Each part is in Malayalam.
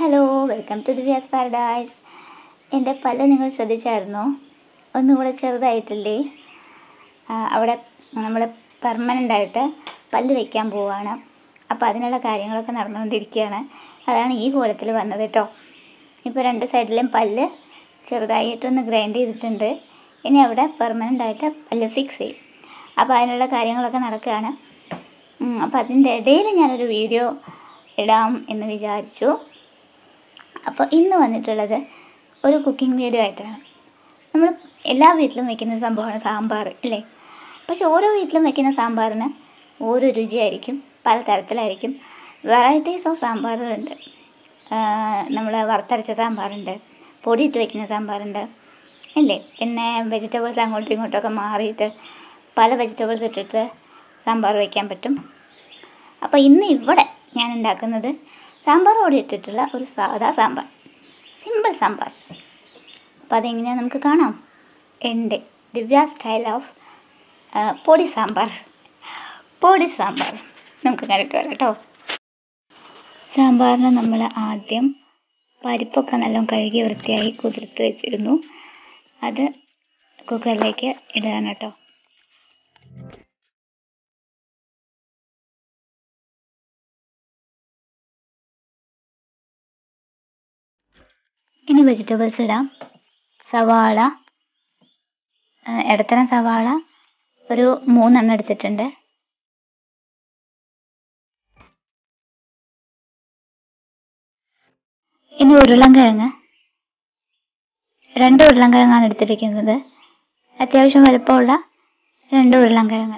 hello welcome to Divya's paradise എൻ്റെ പല്ല് നിങ്ങൾ ശ്രദ്ധിച്ചായിരുന്നോ ഒന്നുകൂടെ ചെറുതായിട്ടില്ലേ ആ, അവിടെ നമ്മൾ പെർമനൻ്റ് ആയിട്ട് പല്ല് വയ്ക്കാൻ പോവുകയാണ് അപ്പോൾ അതിനുള്ള കാര്യങ്ങളൊക്കെ നടന്നുകൊണ്ടിരിക്കുകയാണ് അതാണ് ഈ കോലത്തിൽ വന്നത് കേട്ടോ ഇപ്പോൾ രണ്ട് സൈഡിലും പല്ല് ചെറുതായിട്ടൊന്ന് ഗ്രൈൻഡ് ചെയ്തിട്ടുണ്ട് ഇനി അവിടെ പെർമനൻ്റ് ആയിട്ട് പല്ല് ഫിക്സ് ചെയ്യും അപ്പോൾ അതിനുള്ള കാര്യങ്ങളൊക്കെ നടക്കുകയാണ് ഉം, അപ്പോൾ അതിൻ്റെ ഇടയിൽ ഞാനൊരു വീഡിയോ ഇടാം എന്ന് വിചാരിച്ചു അപ്പോൾ ഇന്ന് വന്നിട്ടുള്ളത് ഒരു കുക്കിംഗ് വീഡിയോ ആയിട്ടാണ് നമ്മൾ എല്ലാ വീട്ടിലും വെക്കുന്ന സംഭവമാണ് സാമ്പാർ അല്ലേ പക്ഷെ ഓരോ വീട്ടിലും വെക്കുന്ന സാമ്പാറിന് ഓരോ രുചിയായിരിക്കും പല തരത്തിലായിരിക്കും വെറൈറ്റീസ് ഓഫ് സാമ്പാറുകളുണ്ട് നമ്മൾ വറുത്തരച്ച സാമ്പാറുണ്ട് പൊടിയിട്ട് വെക്കുന്ന സാമ്പാറുണ്ട് അല്ലേ പിന്നെ വെജിറ്റബിൾസ് അങ്ങോട്ടും ഇങ്ങോട്ടൊക്കെ മാറിയിട്ട് പല വെജിറ്റബിൾസ് ഇട്ടിട്ട് സാമ്പാർ വയ്ക്കാൻ പറ്റും അപ്പോൾ ഇന്ന് ഇവിടെ ഞാൻ ഉണ്ടാക്കുന്നത് സാമ്പാർ പൊടി ഇട്ടിട്ടുള്ള ഒരു സാധാ സാമ്പാർ സിമ്പിൾ സാമ്പാർ അപ്പോൾ അതെങ്ങനെയാണ് നമുക്ക് കാണാം എൻ്റെ ദിവ്യ സ്റ്റൈൽ ഓഫ് പൊടി സാമ്പാർ പൊടി സാമ്പാർ നമുക്ക് കണ്ടിട്ട് വരാം കേട്ടോ സാമ്പാറിന് നമ്മൾ ആദ്യം പരിപ്പൊക്കെ നല്ലോണം കഴുകി വൃത്തിയായി കുതിർത്ത് വെച്ചിരുന്നു അത് കുക്കറിലേക്ക് ഇടുകയാണ് കേട്ടോ ഇനി വെജിറ്റബിൾസ് ഇടാം സവാള ആ, ഇടത്തരം സവാള ഒരു മൂന്നെണ്ണം എടുത്തിട്ടുണ്ട് ഇനി ഉരുളൻകിഴങ്ങ് രണ്ട് ഉരുളൻകിഴങ്ങാണ് എടുത്തിരിക്കുന്നത് അത്യാവശ്യം വലുപ്പമുള്ള രണ്ട് ഉരുളൻകിഴങ്ങ്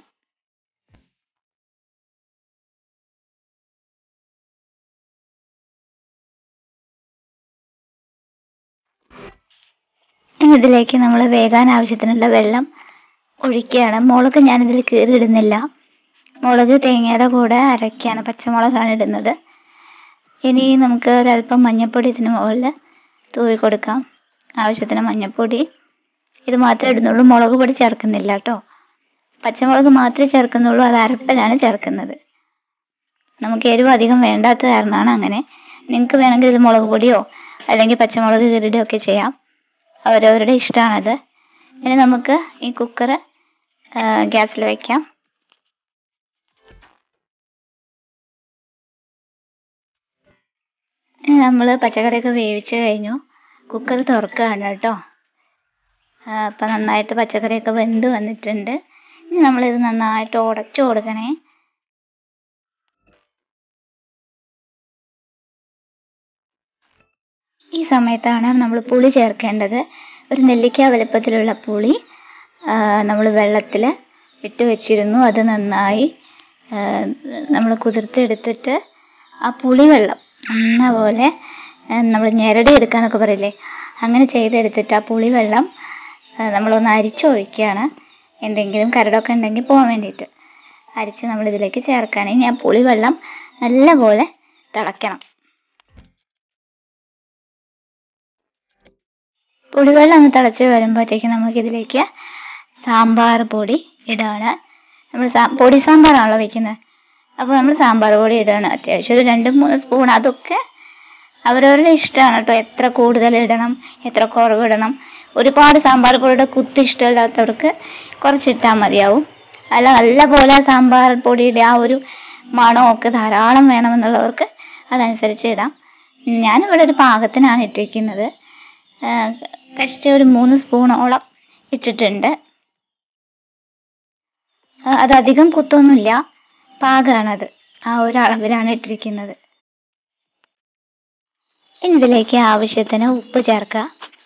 ഇനി ഇതിലേക്ക് നമ്മൾ വേകാൻ ആവശ്യത്തിനുള്ള വെള്ളം ഒഴിക്കുകയാണ് മുളക് ഞാനിതിൽ കീറിയിടുന്നില്ല മുളക് തേങ്ങയുടെ കൂടെ അരയ്ക്കാണ് പച്ചമുളകാണ് ഇടുന്നത് ഇനി നമുക്ക് ഒരല്പം മഞ്ഞൾപ്പൊടി ഇതിന് മുകളിൽ തൂവി കൊടുക്കാം ആവശ്യത്തിന് മഞ്ഞൾപ്പൊടി ഇത് മാത്രമേ ഇടുന്നുള്ളൂ മുളക് പൊടി ചേർക്കുന്നില്ല കേട്ടോ പച്ചമുളക് മാത്രമേ ചേർക്കുന്നുള്ളൂ അത് അരപ്പലാണ് ചേർക്കുന്നത് നമുക്ക് എരിവ് അധികം വേണ്ടാത്ത കാരണമാണ് അങ്ങനെ നിങ്ങൾക്ക് വേണമെങ്കിൽ ഇതിൽ മുളക് പൊടിയോ അല്ലെങ്കിൽ പച്ചമുളക് കീറിടുകയോ ഒക്കെ ചെയ്യാം അവരവരുടെ ഇഷ്ടമാണത് ഇനി നമുക്ക് ഈ കുക്കർ ഗ്യാസിൽ വെക്കാം ഇനി നമ്മൾ പച്ചക്കറിയൊക്കെ വേവിച്ച് കഴിഞ്ഞു കുക്കർ തുറക്കുകയാണ് കേട്ടോ അപ്പം നന്നായിട്ട് പച്ചക്കറിയൊക്കെ വെന്ത് വന്നിട്ടുണ്ട് ഇനി നമ്മളിത് നന്നായിട്ട് ഉടച്ചു കൊടുക്കണേ ഈ സമയത്താണ് നമ്മൾ പുളി ചേർക്കേണ്ടത് ഒരു നെല്ലിക്ക വലുപ്പത്തിലുള്ള പുളി നമ്മൾ വെള്ളത്തിൽ ഇട്ട് വെച്ചിരുന്നു അത് നന്നായി നമ്മൾ കുതിർത്തെടുത്തിട്ട് ആ പുളി വെള്ളം നന്നപോലെ നമ്മൾ ഞെരടി എടുക്കാന്നൊക്കെ പറയില്ലേ അങ്ങനെ ചെയ്തെടുത്തിട്ട് ആ പുളി വെള്ളം നമ്മളൊന്ന് അരിച്ചൊഴിക്കുകയാണ് എന്തെങ്കിലും കരടൊക്കെ ഉണ്ടെങ്കിൽ പോകാൻ വേണ്ടിയിട്ട് അരിച്ച് നമ്മൾ ഇതിലേക്ക് ചേർക്കുകയാണ് ഇനി ആ പുളി വെള്ളം നല്ലപോലെ തിളയ്ക്കണം പുളിവെള്ളം ഒന്ന് തിളച്ച് വരുമ്പോഴത്തേക്ക് നമുക്കിതിലേക്ക് സാമ്പാർ പൊടി ഇടുകയാണ് നമ്മൾ സാ പൊടി സാമ്പാറാണല്ലോ വെക്കുന്നത് അപ്പോൾ നമ്മൾ സാമ്പാർ പൊടി ഇടുകയാണ് അത്യാവശ്യം ഒരു രണ്ട് മൂന്ന് സ്പൂൺ അതൊക്കെ അവരവരുടെ ഇഷ്ടമാണ് കേട്ടോ എത്ര കൂടുതൽ ഇടണം എത്ര കുറവ് ഇടണം ഒരുപാട് സാമ്പാർ പൊടിയുടെ കുത്ത് ഇഷ്ടമില്ലാത്തവർക്ക് കുറച്ചിട്ടാൽ മതിയാവും അല്ല നല്ലപോലെ സാമ്പാർ പൊടിയുടെ ആ ഒരു മണമൊക്കെ ധാരാളം വേണമെന്നുള്ളവർക്ക് അതനുസരിച്ച് ഇടാം ഞാനിവിടെ ഒരു പാകത്തിനാണ് ഇട്ടിരിക്കുന്നത് കഷ്ടി ഒരു മൂന്ന് സ്പൂണോളം ഇട്ടിട്ടുണ്ട് അതധികം കുത്തൊന്നുമില്ല പാകമാണത് ആ ഒരു അളവിലാണ് ഇട്ടിരിക്കുന്നത് ഇനി ഇതിലേക്ക് ആവശ്യത്തിന് ഉപ്പ് ചേർക്കുക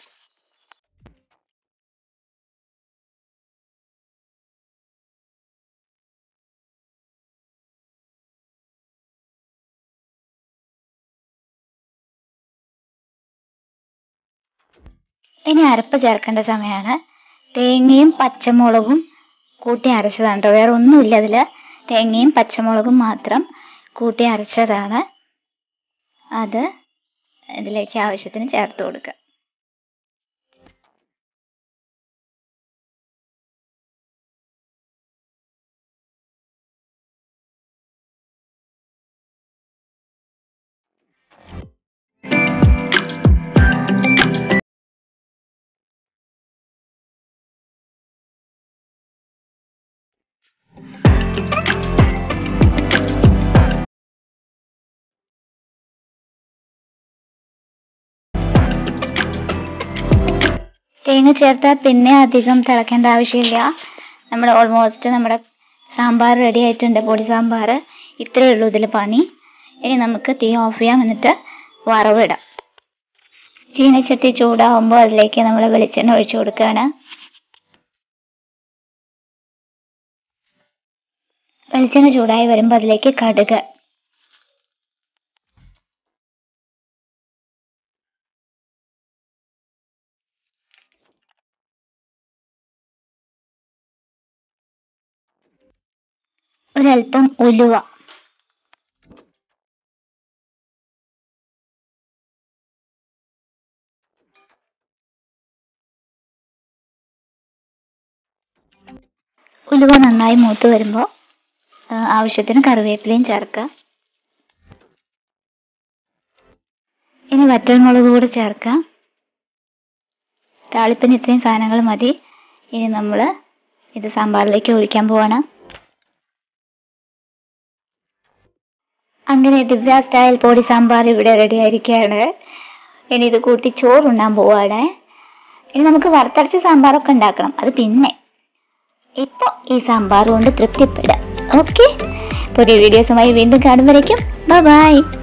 ഇനി അരപ്പ് ചേർക്കേണ്ട സമയമാണ് തേങ്ങയും പച്ചമുളകും കൂട്ടി അരച്ചതാണ് കേട്ടോ വേറെ ഒന്നുമില്ല അതിൽ തേങ്ങയും പച്ചമുളകും മാത്രം കൂട്ടി അരച്ചതാണ് അത് ഇതിലേക്ക് ആവശ്യത്തിന് ചേർത്ത് കൊടുക്കുക തേങ്ങ ചേർത്താൽ പിന്നെ അധികം തിളക്കേണ്ട ആവശ്യമില്ല നമ്മൾ ഓൾമോസ്റ്റ് നമ്മുടെ സാമ്പാർ റെഡി ആയിട്ടുണ്ട് പൊടി സാമ്പാർ ഇത്രയേ ഉള്ളൂ ഇതിൽ പണി ഇനി നമുക്ക് തീ ഓഫ് ചെയ്യാം എന്നിട്ട് വറവിടാം ചീനച്ചട്ടി ചൂടാവുമ്പോൾ അതിലേക്ക് നമ്മൾ വെളിച്ചെണ്ണ ഒഴിച്ചു കൊടുക്കുകയാണ് വെളിച്ചെണ്ണ ചൂടായി വരുമ്പോൾ അതിലേക്ക് കടുക് ഒരല്പം ഉലുവ ഉലുവ നന്നായി മൂത്ത് വരുമ്പോൾ ആവശ്യത്തിന് കറിവേപ്പിലയും ചേർക്കുക ഇനി വറ്റൽമുളക് കൂടി ചേർക്കാം താളിപ്പിന് ഇത്രയും സാധനങ്ങൾ മതി ഇനി നമ്മൾ ഇത് സാമ്പാറിലേക്ക് ഒഴിക്കാൻ പോവാണ് അങ്ങനെ ദിവ്യ സ്റ്റൈൽ പൊടി സാമ്പാർ ഇവിടെ റെഡി ആയിരിക്കുകയാണ് ഇനി ഇത് കൂട്ടി ചോറുണ്ണാൻ പോവാണ് ഇനി നമുക്ക് വറുത്തരച്ച സാമ്പാറൊക്കെ ഉണ്ടാക്കണം അത് പിന്നെ ഇപ്പോൾ ഈ സാമ്പാർ കൊണ്ട് തൃപ്തിപ്പെടാം ഓക്കെ പുതിയ വീഡിയോസുമായി വീണ്ടും കാണുമ്പോഴേക്കും ബൈ